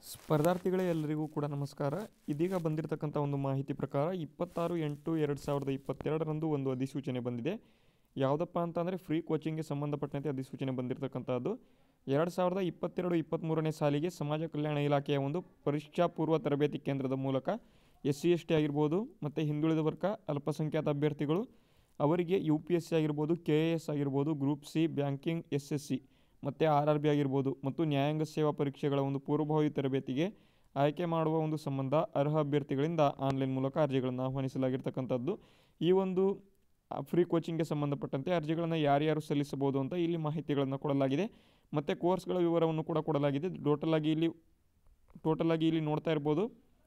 ಸ್ಪರ್ಧಾರ್ಥಿಗಳೇ ಎಲ್ಲರಿಗೂ ಕೂಡ ನಮಸ್ಕಾರ ಇದೀಗ ಬಂದಿರತಕ್ಕಂಥ ಒಂದು ಮಾಹಿತಿ ಪ್ರಕಾರ ಇಪ್ಪತ್ತಾರು ಎಂಟು ಎರಡು ಸಾವಿರದ ಇಪ್ಪತ್ತೆರಡರಂದು ಒಂದು ಅಧಿಸೂಚನೆ ಬಂದಿದೆ ಯಾವುದಪ್ಪ ಅಂತಂದರೆ ಫ್ರೀ ಕೋಚಿಂಗ್ಗೆ ಸಂಬಂಧಪಟ್ಟಂತೆ ಅಧಿಸೂಚನೆ ಬಂದಿರತಕ್ಕಂಥದ್ದು ಎರಡು ಸಾವಿರದ ಇಪ್ಪತ್ತೆರಡು ಇಪ್ಪತ್ತ್ಮೂರನೇ ಸಾಲಿಗೆ ಸಮಾಜ ಕಲ್ಯಾಣ ಇಲಾಖೆಯ ಒಂದು ಪರೀಕ್ಷಾ ಪೂರ್ವ ತರಬೇತಿ ಕೇಂದ್ರದ ಮೂಲಕ ಎಸ್ ಸಿ ಎಸ್ ಟಿ ಆಗಿರ್ಬೋದು ಮತ್ತು ಹಿಂದುಳಿದ ವರ್ಗ ಅಲ್ಪಸಂಖ್ಯಾತ ಅಭ್ಯರ್ಥಿಗಳು ಅವರಿಗೆ ಯು ಪಿ ಎಸ್ ಸಿ ಆಗಿರ್ಬೋದು ಕೆ ಎ ಎಸ್ ಆಗಿರ್ಬೋದು group C banking S S C ಮತ್ತು ಆರ್ ಆರ್ ಬಿ ಆಗಿರ್ಬೋದು ಮತ್ತು ನ್ಯಾಯಾಂಗ ಸೇವಾ ಪರೀಕ್ಷೆಗಳ ಒಂದು ಪೂರ್ವಭಾವಿ ತರಬೇತಿಗೆ ಆಯ್ಕೆ ಮಾಡುವ ಒಂದು ಸಂಬಂಧ ಅರ್ಹ ಅಭ್ಯರ್ಥಿಗಳಿಂದ ಆನ್ಲೈನ್ ಮೂಲಕ ಅರ್ಜಿಗಳನ್ನು ಆಹ್ವಾನಿಸಲಾಗಿರ್ತಕ್ಕಂಥದ್ದು ಈ ಒಂದು ಫ್ರೀ ಕೋಚಿಂಗ್ಗೆ ಸಂಬಂಧಪಟ್ಟಂತೆ ಅರ್ಜಿಗಳನ್ನು ಯಾರ್ಯಾರು ಸಲ್ಲಿಸಬಹುದು ಅಂತ ಇಲ್ಲಿ ಮಾಹಿತಿಗಳನ್ನು ಕೊಡಲಾಗಿದೆ ಮತ್ತು ಕೋರ್ಸ್ಗಳ ವಿವರವನ್ನು ಕೂಡ ಕೊಡಲಾಗಿದೆ ಟೋಟಲ್ ಆಗಿ ಇಲ್ಲಿ ಟೋಟಲ್ ಆಗಿ ಇಲ್ಲಿ ನೋಡ್ತಾ ಇರ್ಬೋದು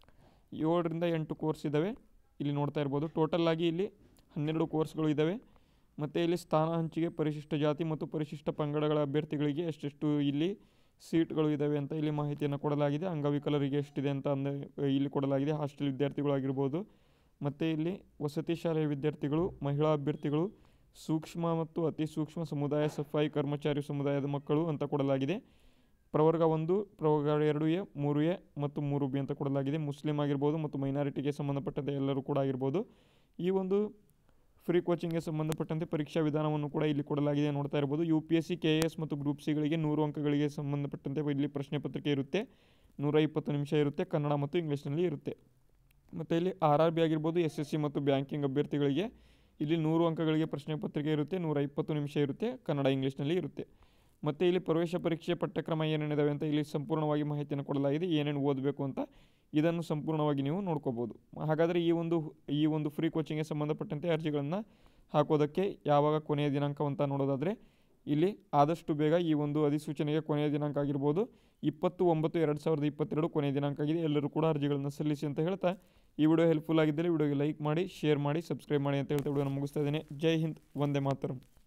ಏಳರಿಂದ ಎಂಟು ಕೋರ್ಸ್ ಇದ್ದಾವೆ ಇಲ್ಲಿ ನೋಡ್ತಾ ಇರ್ಬೋದು ಟೋಟಲ್ ಆಗಿ ಇಲ್ಲಿ ಹನ್ನೆರಡು ಕೋರ್ಸ್ಗಳು ಇದ್ದಾವೆ ಮತ್ತು ಇಲ್ಲಿ ಸ್ಥಾನ ಹಂಚಿಕೆ ಪರಿಶಿಷ್ಟ ಜಾತಿ ಮತ್ತು ಪರಿಶಿಷ್ಟ ಪಂಗಡಗಳ ಅಭ್ಯರ್ಥಿಗಳಿಗೆ ಎಷ್ಟೆಷ್ಟು ಇಲ್ಲಿ ಸೀಟ್ಗಳು ಇದ್ದಾವೆ ಅಂತ ಇಲ್ಲಿ ಮಾಹಿತಿಯನ್ನು ಕೊಡಲಾಗಿದೆ ಅಂಗವಿಕಲರಿಗೆ ಎಷ್ಟಿದೆ ಅಂತ ಅಂದ ಇಲ್ಲಿ ಕೊಡಲಾಗಿದೆ ಹಾಸ್ಟೆಲ್ ವಿದ್ಯಾರ್ಥಿಗಳಾಗಿರ್ಬೋದು ಮತ್ತು ಇಲ್ಲಿ ವಸತಿ ಶಾಲೆಯ ವಿದ್ಯಾರ್ಥಿಗಳು ಮಹಿಳಾ ಅಭ್ಯರ್ಥಿಗಳು ಸೂಕ್ಷ್ಮ ಮತ್ತು ಅತಿ ಸೂಕ್ಷ್ಮ ಸಮುದಾಯ ಸಫಾಯಿ ಕರ್ಮಚಾರಿ ಸಮುದಾಯದ ಮಕ್ಕಳು ಅಂತ ಕೊಡಲಾಗಿದೆ ಪ್ರವರ್ಗ ಒಂದು ಪ್ರವರ್ಗ ಎರಡು ಎ ಮೂರು ಎ ಮತ್ತು ಮೂರು ಬಿ ಅಂತ ಕೊಡಲಾಗಿದೆ ಮುಸ್ಲಿಂ ಆಗಿರ್ಬೋದು ಮತ್ತು ಮೈನಾರಿಟಿಗೆ ಸಂಬಂಧಪಟ್ಟಂತೆ ಎಲ್ಲರೂ ಕೂಡ ಆಗಿರ್ಬೋದು ಈ ಒಂದು ಫ್ರೀ ಕೋಚಿಂಗ್ಗೆ ಸಂಬಂಧಪಟ್ಟಂತೆ ಪರೀಕ್ಷಾ ವಿಧಾನವನ್ನು ಕೂಡ ಇಲ್ಲಿ ಕೊಡಲಾಗಿದೆ ನೋಡ್ತಾ ಇರ್ಬೋದು U P S C K A S ಮತ್ತು ಗ್ರೂಪ್ ಸಿಗಳಿಗೆ ನೂರು ಅಂಕಗಳಿಗೆ ಸಂಬಂಧಪಟ್ಟಂತೆ ಇಲ್ಲಿ ಪ್ರಶ್ನೆ ಪತ್ರಿಕೆ ಇರುತ್ತೆ ನೂರ ಇಪ್ಪತ್ತು ನಿಮಿಷ ಇರುತ್ತೆ ಕನ್ನಡ ಮತ್ತು ಇಂಗ್ಲೀಷ್ನಲ್ಲಿ ಇರುತ್ತೆ ಮತ್ತು ಇಲ್ಲಿ ಆರ್ ಆರ್ ಬಿ ಆಗಿರ್ಬೋದು ಎಸ್ ಎಸ್ ಸಿ ಮತ್ತು ಬ್ಯಾಂಕಿಂಗ್ ಅಭ್ಯರ್ಥಿಗಳಿಗೆ ಇಲ್ಲಿ ನೂರು ಅಂಕಗಳಿಗೆ ಪ್ರಶ್ನೆ ಪತ್ರಿಕೆ ಇರುತ್ತೆ ನೂರ ಇಪ್ಪತ್ತು ನಿಮಿಷ ಇರುತ್ತೆ ಕನ್ನಡ ಇಂಗ್ಲೀಷ್ನಲ್ಲಿ ಇರುತ್ತೆ ಮತ್ತು ಇಲ್ಲಿ ಪ್ರವೇಶ ಪರೀಕ್ಷೆ ಪಠ್ಯಕ್ರಮ ಏನೇನಿದಾವೆ ಅಂತ ಇಲ್ಲಿ ಸಂಪೂರ್ಣವಾಗಿ ಮಾಹಿತಿಯನ್ನು ಕೊಡಲಾಗಿದೆ ಏನೇನು ಓದಬೇಕು ಅಂತ ಇದನ್ನು ಸಂಪೂರ್ಣವಾಗಿ ನೀವು ನೋಡ್ಕೋಬೋದು ಹಾಗಾದರೆ ಈ ಒಂದು ಈ ಒಂದು ಫ್ರೀ ಕೋಚಿಂಗ್ಗೆ ಸಂಬಂಧಪಟ್ಟಂತೆ ಅರ್ಜಿಗಳನ್ನು ಹಾಕೋದಕ್ಕೆ ಯಾವಾಗ ಕೊನೆಯ ದಿನಾಂಕ ಅಂತ ನೋಡೋದಾದರೆ ಇಲ್ಲಿ ಆದಷ್ಟು ಬೇಗ ಈ ಒಂದು ಅಧಿಸೂಚನೆಗೆ ಕೊನೆಯ ದಿನಾಂಕ ಆಗಿರ್ಬೋದು ಇಪ್ಪತ್ತು ಒಂಬತ್ತು ಎರಡು ಸಾವಿರದ ಇಪ್ಪತ್ತೆರಡು ಕೊನೆಯ ದಿನಾಂಕ ಆಗಿದೆ ಎಲ್ಲರೂ ಕೂಡ ಅರ್ಜಿಗಳನ್ನು ಸಲ್ಲಿಸಿ ಅಂತ ಹೇಳ್ತಾ ಈ ವಿಡಿಯೋ ಹೆಲ್ಪ್ಫುಲ್ ಆಗಿದ್ದರೆ ವಿಡಿಯೋಗೆ ಲೈಕ್ ಮಾಡಿ ಶೇರ್ ಮಾಡಿ ಸಬ್ಸ್ಕ್ರೈಬ್ ಮಾಡಿ ಅಂತ ಹೇಳ್ತಾ ವಿಡಿಯೋನ ಮುಗಿಸ್ತಾ ಇದ್ದೇನೆ ಜೈ ಹಿಂದ್ ವಂದೇ ಮಾತರಂ